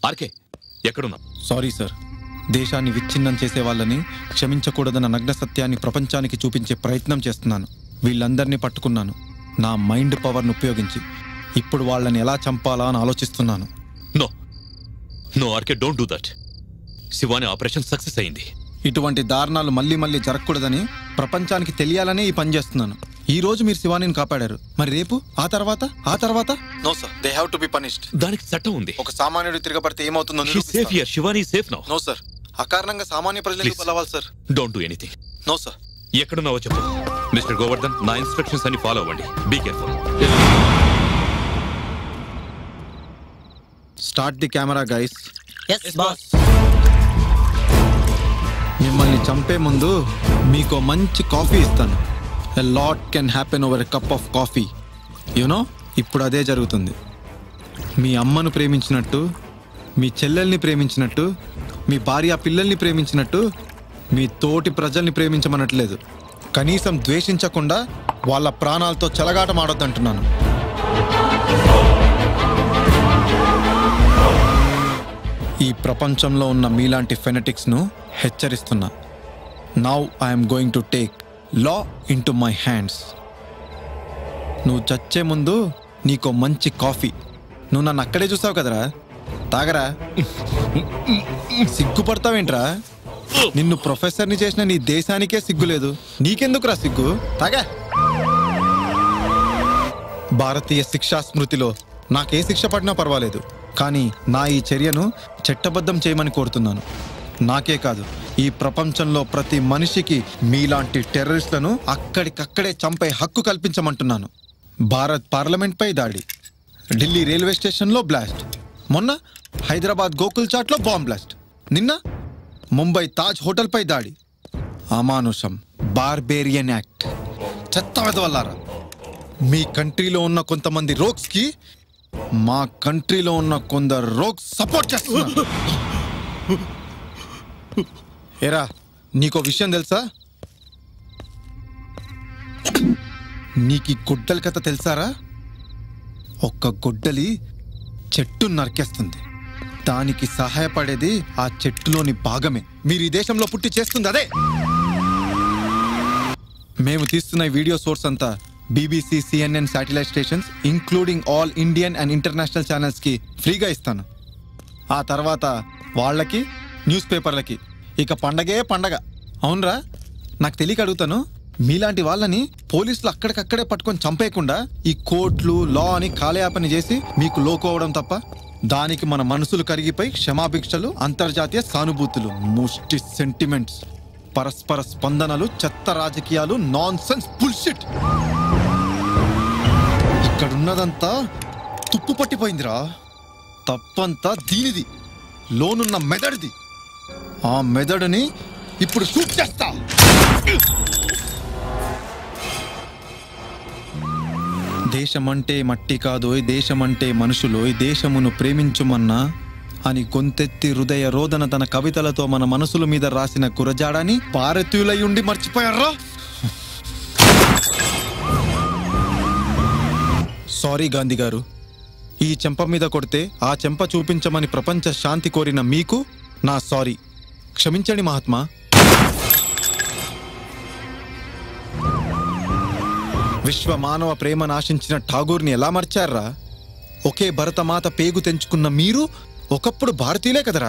RK ఎక్కడున్నావు sorry sir దేశాన్ని విచ్ఛిన్నం చేసే వాళ్ళని క్షమించకూడదన్న నగ్న సత్యాన్ని ప్రపంచానికి చూపించే ప్రయత్నం చేస్తున్నాను వీళ్ళందరినీ పట్టుకున్నాను నా మైండ్ పవర్ను ఉపయోగించి ఇప్పుడు వాళ్ళని ఎలా చంపాలా అని ఆలోచిస్తున్నాను no no RK don't do that Shivani operation success అయింది ఇటువంటి దారుణాలు మళ్ళీ మళ్ళీ జరగకూడదని ప్రపంచానికి తెలియాలనే ఈ పని చేస్తున్నాను ఈ రోజు మీరు శివానిని కాపాడారు మరి రేపు ఆ తర్వాత ఆ తర్వాత no sir they have to be punished దానికి చట్టం ఉంది ఒక సామాన్యుడు తిరగబడితే ఏమవుతుందో safe here Shivani safe now no sir అకారణంగా సామాన్య ప్రజలు Please. బలవాలి sir don't do anything no sir ఎక్కడున్నావో చెప్పు మిస్టర్ గోవర్ధన్ నా ఇన్స్ట్రక్షన్స్ అన్ని ఫాలో అవ్వండి be careful start the camera guys yes boss మిమ్మల్ని చంపే ముందు మీకు మంచి కాఫీ ఇస్తాను a lot can happen over a cup of coffee you know ఇప్పుడు అదే జరుగుతుంది మీ అమ్మను ప్రేమించినట్టు మీ చెల్లెల్ని ప్రేమించినట్టు మీ భార్య పిల్లల్ని ప్రేమించినట్టు మీ తోటి ప్రజల్ని ప్రేమించమనట్లేదు కనీసం ద్వేషించకుండా వాళ్ళ ప్రాణాలతో చెలగాటమాడొద్దంటున్నాను ఈ ప్రపంచంలో ఉన్న మీలాంటి ఫెనటిక్స్ను హెచ్చరిస్తున్నా now I'm going to take law into my hands నువ్వు చచ్చే ముందు నీకో మంచి కాఫీ నువ్వు నన్ను అక్కడే చూసావు కదరా తాగరా సిగ్గుపడతావేంట్రా నిన్ను ప్రొఫెసర్ని చేసిన నీ దేశానికే సిగ్గు లేదు నీకెందుకురా సిగ్గు తాగా భారతీయ శిక్షా స్మృతిలో నాకే శిక్ష పడినా పర్వాలేదు కానీ నా ఈ చర్యను చట్టబద్ధం చేయమని కోరుతున్నాను నాకే కాదు ఈ ప్రపంచంలో ప్రతి మనిషికి మీలాంటి టెర్రరిస్టులను అక్కడికక్కడే చంపే హక్కు కల్పించమంటున్నాను భారత్ పార్లమెంట్పై దాడి ఢిల్లీ రైల్వే స్టేషన్లో బ్లాస్ట్ మొన్న హైదరాబాద్ గోకుల్ చాట్లో బాంబ్ బ్లాస్ట్ నిన్న ముంబై తాజ్ హోటల్పై దాడి అమానుషం బార్బేరియన్ యాక్ట్ చెత్త వెదవల్లారా మీ కంట్రీలో ఉన్న కొంతమంది రోగ్స్ కి మా కంట్రీలో ఉన్న కొందరు రోగ్స్ సపోర్ట్ చేస్తున్నారు ఏరా నీకో విషయం తెలుసా నీకు ఈ గొడ్డలి కథ తెలుసారా ఒక్క గొడ్డలి చెట్టు నరికేస్తుంది దానికి సహాయపడేది ఆ చెట్టులోని భాగమే మీరు ఈ దేశంలో పుట్టి చేస్తుంది అదే మేము తీస్తున్న ఈ వీడియో సోర్స్ అంతా BBC CNN satellite stations including all Indian and international channels కి ఫ్రీగా ఇస్తాను ఆ తర్వాత వాళ్ళకి న్యూస్ పేపర్లకి ఇక పండగే పండగ అవునరా నాకు తెలియక అడుగుతాను మీలాంటి వాళ్ళని పోలీసులు అక్కడికక్కడే పట్టుకొని చంపేయకుండా ఈ కోర్టులు లా అని కాలయాపన చేసి మీకు లోకోవడం తప్ప దానికి మన మనసులు కరిగిపోయి క్షమాభిక్షలు అంతర్జాతీయ సానుభూతులు ముష్టి సెంటిమెంట్స్ పరస్పర స్పందనలు చెత్త రాజకీయాలు నాన్ సెన్స్ బుల్షిట్ ఇక్కడున్నదంతా తుప్పు పట్టిపోయిందిరా తప్పంతా దీనిది లోనున్న మెదడుది ఆ మెదడుని ఇప్పుడు షూట్ చేస్తా దేశమంటే మట్టి కాదోయ్ దేశమంటే మనుషులోయ్ దేశమును ప్రేమించుమన్నా అని గొంతెత్తి హృదయ రోదన తన కవితలతో మన మనసుల మీద రాసిన కురజాడని భారతీయులై ఉండి మర్చిపోయారా సారీ గాంధీ గారు ఈ చెంప మీద కొడితే ఆ చెంప చూపించమని ప్రపంచ శాంతి కోరిన మీకు నా సారీ క్షమించండి మహాత్మా విశ్వ మానవ ప్రేమ నాశించిన ఠాగూర్ని ఎలా మర్చారా ఒకే భరతమాత పేగు తెంచుకున్న మీరు ఒకప్పుడు భారతీయులే కదరా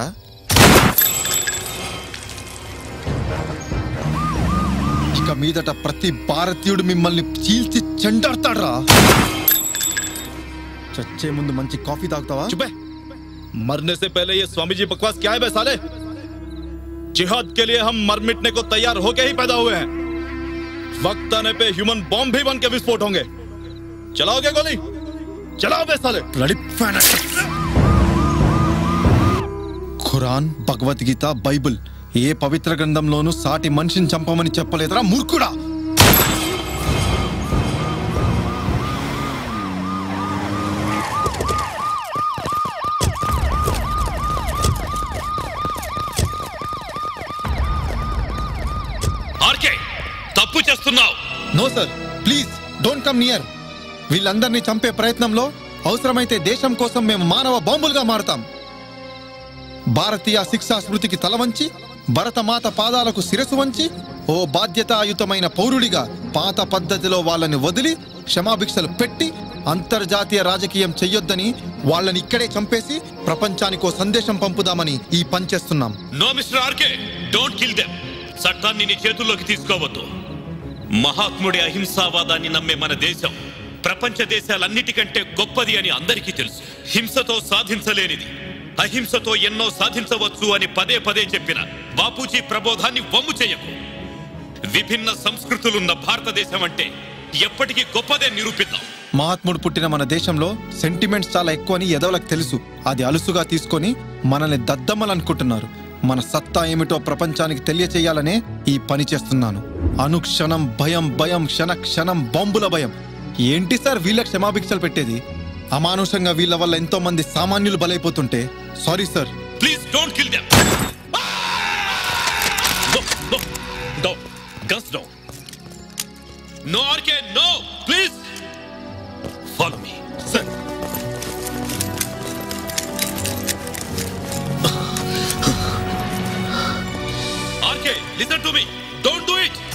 ఇక మీదట ప్రతి భారతీయుడు మిమ్మల్ని చీల్చి చెండాడతాడ్రా చచ్చే ముందు మంచి కాఫీ తాగుతావా चुप है मरने से पहले ये स्वामी जी बकवास क्या है बे साले जिहाद के लिए हम मर मिटने को तैयार होके ही पैदा हुए हैं वक्त आने पे ह्यूमन बॉम्ब भी बन के विस्फोट होंगे चलाओगे गोली चलाओ बे साले Bloody fanatics. Quran Bhagavad Gita Bible ఏ పవిత్ర గ్రంథంలోనూ సాటి మనిషిని చంపమని చెప్పలేదురా మూర్ఖుడా ఆర్కే తప్పు చేస్తున్నావు no sir please don't come near వీళ్ళందరినీ చంపే ప్రయత్నంలో అవసరమైతే దేశం కోసం మేము మానవ బాంబులుగా మారుతాం భారతీయ శిక్షా స్మృతికి తల వంచి భరతమాత పాదాలకు శిరసు వంచి ఓ బాధ్యతాయుతమైన పౌరుడిగా పాత పద్ధతిలో వాళ్ళని వదిలి క్షమాభిక్షలు పెట్టి అంతర్జాతీయ రాజకీయం చెయ్యొద్దని వాళ్ళని ఇక్కడే చంపేసి ప్రపంచానికో సందేశం పంపుదామని ఈ పనిచేస్తున్నాం no mister RK don't kill them చట్టాన్ని నీ చేతుల్లోకి తీసుకోవద్దు మహాత్ముడి అహింసావాదాన్ని నమ్మే మన దేశం ప్రపంచ దేశాలన్నిటికంటే గొప్పది అని అందరికీ తెలుసు హింసతో సాధించలేనిది అహింసతో ఎన్నో సాధించవచ్చు అని పదే పదే చెప్పిన బాపూజీ ప్రబోధాన్ని వమ్ము చేయకు విభిన్న సంస్కృతులున్న భారతదేశం అంటే ఎప్పటికీ గొప్పదే నిరూపిద్దాం మహాత్ముడు పుట్టిన మన దేశంలో సెంటిమెంట్స్ చాలా ఎక్కువ అని ఎదవలకు తెలుసు అది అలుసుగా తీసుకొని మనల్ని దద్దమ్మలనుకుంటున్నారు మన సత్తా ఏమిటో ప్రపంచానికి తెలియచేయాలనే ఈ పని చేస్తున్నాను అనుక్షణం భయం భయం క్షణ క్షణం బాంబుల భయం ఏంటి సార్ వీళ్ళ క్షమాభిక్షలు పెట్టేది అమానుషంగా వీళ్ళ వల్ల ఎంతో మంది సామాన్యులు బలైపోతుంటే sorry sir please don't kill them no no no guns no no RK no please follow me sir RK listen to me don't do it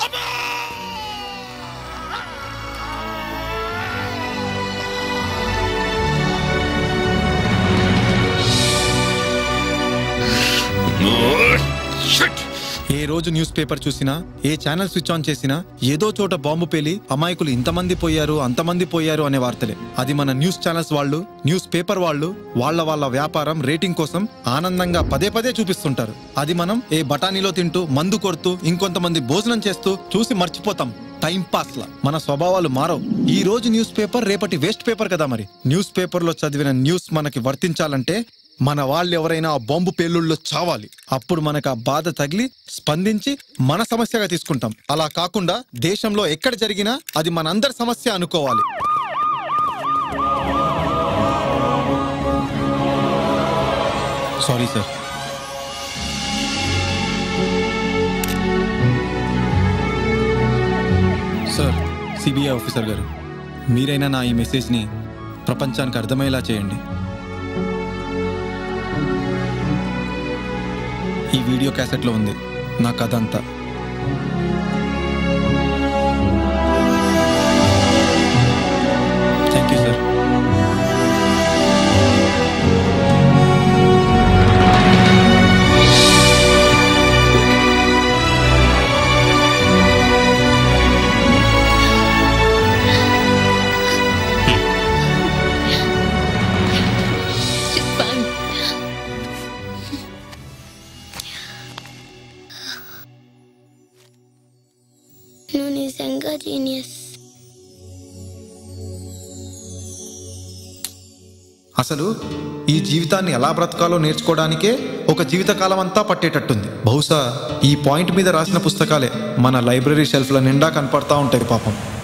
shit ఏ రోజు న్యూస్ పేపర్ చూసినా ఏ ఛానల్ స్విచ్ ఆన్ చేసినా ఏదో చోట bomb పేలి అమాయకులు ఇంతమంది పోయారు అంతమంది పోయారు అనే వార్తలే అది మన న్యూస్ ఛానల్స్ వాళ్ళు న్యూస్ పేపర్ వాళ్ళు వాళ్ళ వాళ్ళ వ్యాపారం రేటింగ్ కోసం ఆనందంగా పదే పదే చూపిస్తుంటారు అది మనం ఏ బఠానీలో తింటూ మందు కొడుతూ ఇంకొంతమంది భోజనం చేస్తూ చూసి మర్చిపోతాం టైం పాస్ లా మన స్వభావాలు మారవు ఈ రోజు న్యూస్ పేపర్ రేపటి వేస్ట్ పేపర్ కదా మరి న్యూస్ పేపర్ లో చదివిన న్యూస్ మనకి వర్తించాలంటే మన వాళ్ళు ఎవరైనా ఆ బాంబు పేలుళ్ళలో చావాలి అప్పుడు మనకు ఆ బాధ తగిలి స్పందించి మన సమస్యగా తీసుకుంటాం అలా కాకుండా దేశంలో ఎక్కడ జరిగినా అది మనందరి సమస్య అనుకోవాలి sorry sir sir CBI officer గారు మీరైనా నా ఈ మెసేజ్ని ప్రపంచానికి అర్థమయ్యేలా చేయండి ఈ వీడియో క్యాసెట్లో ఉంది నా కథ అంతా thank you sir She's fine. నువ్వు నిజంగా జీనియస్ అసలు ఈ జీవితాన్ని ఎలా బ్రతకాలో నేర్చుకోవడానికే ఒక జీవితకాలం అంతా పట్టేటట్టుంది బహుశా ఈ పాయింట్ మీద రాసిన పుస్తకాలే మన లైబ్రరీ షెల్ఫ్ల నిండా కనపడతా ఉంటాయి పాపం